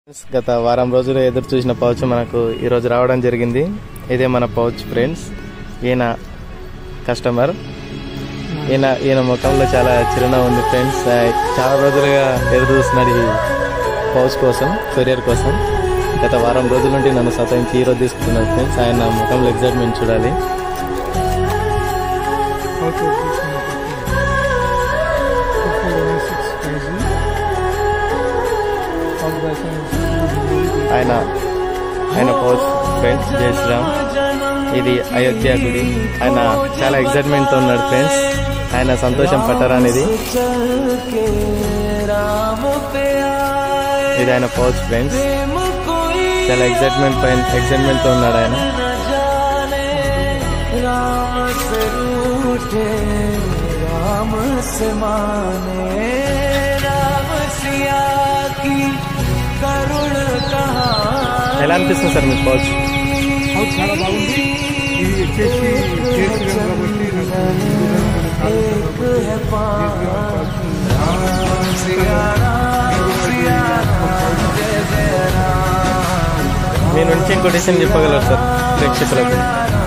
గత వారం రోజులు ఎదురు చూసిన పౌచ్ మనకు ఈరోజు రావడం జరిగింది ఇదే మన పౌచ్ ఫ్రెండ్స్ ఈయన కస్టమర్ ఈయన ఈయన ముఖంలో చాలా చిరునవ్వు ఉంది ఫ్రెండ్స్ ఆ, చాలా రోజులుగా ఎదురు చూస్తున్నాడు ఈ పౌచ్ కోసం కొరియర్ కోసం గత వారం రోజుల నుండి నన్ను సతాయించి ఈ రోజు తీసుకుంటున్నాను ఫ్రెండ్స్ ఆయన ముఖంలో ఎగ్జైట్మెంట్ చూడాలి Okay, this one. Six kg. All the items ఆయన ఆయన పౌచ్ ఫ్రెండ్స్ జై శ్రీరామ్ ఇది అయోధ్య గుడి ఆయన చాలా ఎగ్జైట్మెంట్ తో ఉన్నాడు ఫ్రెండ్స్ ఆయన సంతోషం పట్టరానిది ఇది ఆయన పౌచ్ ఫ్రెండ్స్ చాలా ఎగ్జైట్మెంట్ పైన ఎగ్జైట్మెంట్ తో ఉన్నాడు ఆయన राम से रूठे राम से माने राम सिया की करुण कहानी ఎలా అనిపిస్తుంది సార్ మీకు పౌచ్ హౌస్ చాలా బాగుంది ఇది వచ్చేసి కేసీఆర్ కాబట్టి నాకు హిందూ ధర్మం చాలా राम सिया राम सिया राम जय जय राम మీ నుంచి ఇంకో డిసిషన్ చెప్పగలరు సార్ ప్రేక్షకులకు राम